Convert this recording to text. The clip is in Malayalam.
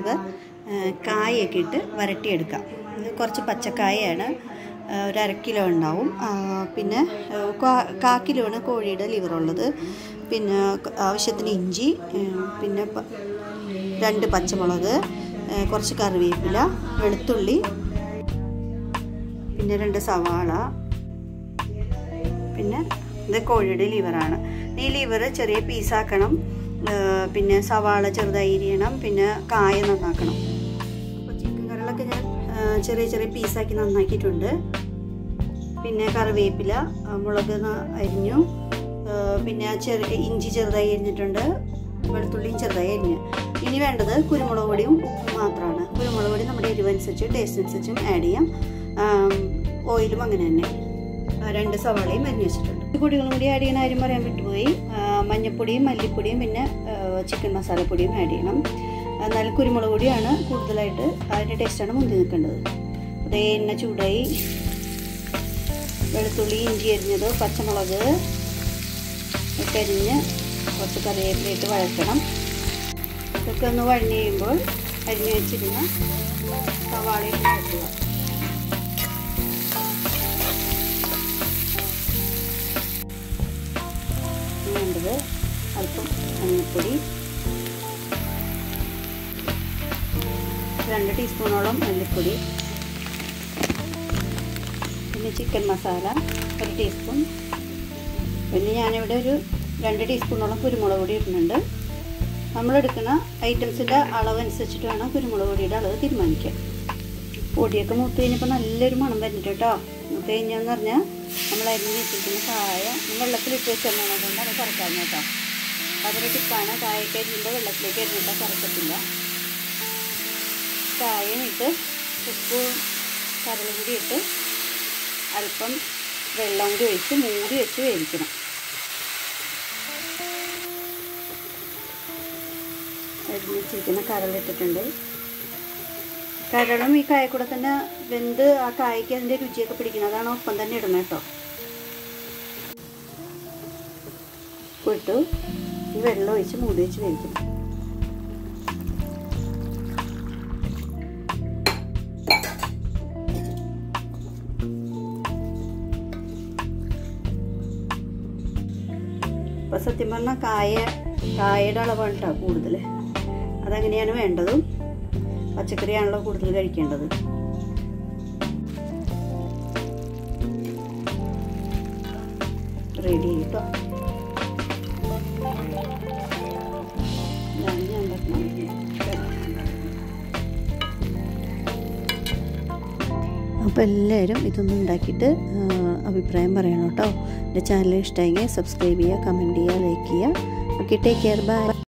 നമുക്ക് കായൊക്കെ ഇട്ട് വരട്ടിയെടുക്കാം ഇത് കുറച്ച് പച്ചക്കായാണ് ആ, ഒരു അര കിലോ ഉണ്ടാവും ആ, പിന്നെ ആ, കാ- കാ കിലോയാണ് കോഴിയുടെ ലിവറുള്ളത് പിന്നെ ക- ആവശ്യത്തിന് ഇഞ്ചി ഉം, പിന്നെ പ- രണ്ട് പച്ചമുളക് ആ, കുറച്ച് കറിവേപ്പില വെളുത്തുള്ളി പിന്നെ രണ്ട് സവാള പിന്നെ ഇത് കോഴിയുടെ ലിവറാണ് ഈ ലിവർ ചെറിയ പീസാക്കണം ആ, പിന്നെ സവാള ചെറുതായി ഇരിയണം പിന്നെ കായ നന്നാക്കണം അപ്പോൾ ചിക്കൻ കറികളൊക്കെ ഞാൻ ആ, ചെറിയ ചെറിയ പീസാക്കി നന്നാക്കിയിട്ടുണ്ട് പിന്നെ കറിവേപ്പില ആ, മുളക് ന- അരിഞ്ഞു ആ, പിന്നെ ചെറിയ ഇഞ്ചി ചെറുതായി അരിഞ്ഞിട്ടുണ്ട് വെളുത്തുള്ളിയും ചെറുതായി അരിഞ്ഞ് ഇനി വേണ്ടത് കുരുമുളക് പൊടിയും ഉപ്പും മാത്രമാണ് കുരുമുളക് പൊടി നമ്മുടെ എരിവനുസരിച്ച് ടേസ്റ്റ് അനുസരിച്ചും ആഡ് ചെയ്യാം ആം, ഓയിലും അങ്ങനെ തന്നെ ആ, രണ്ട് സവാളയും അരിഞ്ഞ് വെച്ചിട്ടുണ്ട് ഈ പൊടികളും കൂടി ആഡ് ചെയ്യുന്ന കാര്യം പറയാൻ വിട്ടുപോയി ആ, മഞ്ഞപ്പൊടിയും മല്ലിപ്പൊടിയും പിന്നെ ആ, ചിക്കൻ മസാലപ്പൊടിയും ആഡ് ചെയ്യണം എന്നാൽ കുരുമുളക് പൊടിയാണ് കൂടുതലായിട്ട് അതിൻ്റെ ടേസ്റ്റാണ് മുന്തി നിൽക്കേണ്ടത് അതേ എണ്ണ ചൂടായി വെളുത്തുള്ളി ഇഞ്ചി അരിഞ്ഞത് പച്ചമുളക് ഒക്കെ അരിഞ്ഞ് കുറച്ച് കറിവേപ്പിലയിട്ട് വഴറ്റണം ഇതൊക്കെ ഒന്ന് വഴഞ്ഞ് കഴിയുമ്പോൾ അരിഞ്ഞ് വെച്ചിരുന്ന സവാളയിട്ട് വഴറ്റുക ഇനി വേണ്ടത് അല്പം മഞ്ഞൾപ്പൊടി രണ്ട് ടീസ്പൂണോളം മല്ലിപ്പൊടി പിന്നെ ചിക്കൻ മസാല ഒരു ടീസ്പൂൺ പിന്നെ ഞാനിവിടെ ഒരു രണ്ട് ടീസ്പൂണോളം കുരുമുളക് പൊടി ഇടുന്നുണ്ട് നമ്മളെടുക്കുന്ന ഐറ്റംസിൻ്റെ അളവനുസരിച്ചിട്ട് വേണം കുരുമുളക് പൊടിയുടെ അളവ് തീരുമാനിക്കാൻ പൊടിയൊക്കെ മൂത്ത് കഴിഞ്ഞപ്പോൾ നല്ലൊരു മണം വരുന്നുണ്ട് കേട്ടോ മൂത്ത് കഴിഞ്ഞാന്ന് പറഞ്ഞാൽ നമ്മൾ അരിഞ്ഞ് വെച്ചിരിക്കുന്ന കായ വെള്ളത്തിലിട്ട് വെച്ചാണ് അതുകൊണ്ടാണ് കറക്കാൻ കേട്ടോ അതൊരു ടിപ്പാണ് കായൊക്കെ അരിഞ്ഞുമ്പോൾ വെള്ളത്തിലേക്ക് അരിഞ്ഞിട്ടാൽ കറക്കത്തില്ല കായം ഇട്ട് ഉപ്പും കരളും കൂടി ഇട്ട് അല്പം വെള്ളം കൂടി ഒഴിച്ച് മൂടി വെച്ച് വേവിക്കണം അരിഞ്ഞ് വെച്ചിരിക്കുന്ന കരളിട്ടിട്ടുണ്ട് കരളും ഈ കായ കൂടെ തന്നെ വെന്ത് ആ കായ്ക്ക് അതിൻ്റെ രുചിയൊക്കെ പിടിക്കണം അതാണ് ഒപ്പം തന്നെ ഇടണം കേട്ടോ ഉപ്പിട്ടു ഈ വെള്ളം ഒഴിച്ച് മൂടി വെച്ച് വേവിക്കണം ഇപ്പം സത്യം പറഞ്ഞാൽ കായ കായയുടെ അളവാണ് കേട്ടോ കൂടുതൽ അതങ്ങനെയാണ് വേണ്ടതും പച്ചക്കറിയാണല്ലോ കൂടുതൽ കഴിക്കേണ്ടത് റെഡി കേട്ടോ ഇതാണ് ഞാൻ ഉണ്ടാക്കുന്നത് അപ്പോൾ എല്ലാവരും ഇതൊന്നും ഉണ്ടാക്കിയിട്ട് ആ, അഭിപ്രായം പറയണം കേട്ടോ എൻ്റെ ചാനൽ ഇഷ്ടമെങ്കിൽ സബ്സ്ക്രൈബ് ചെയ്യുക കമൻറ്റ് ചെയ്യുക ലൈക്ക് ചെയ്യുക ഓക്കെ ടേക്ക് കെയർ ബൈ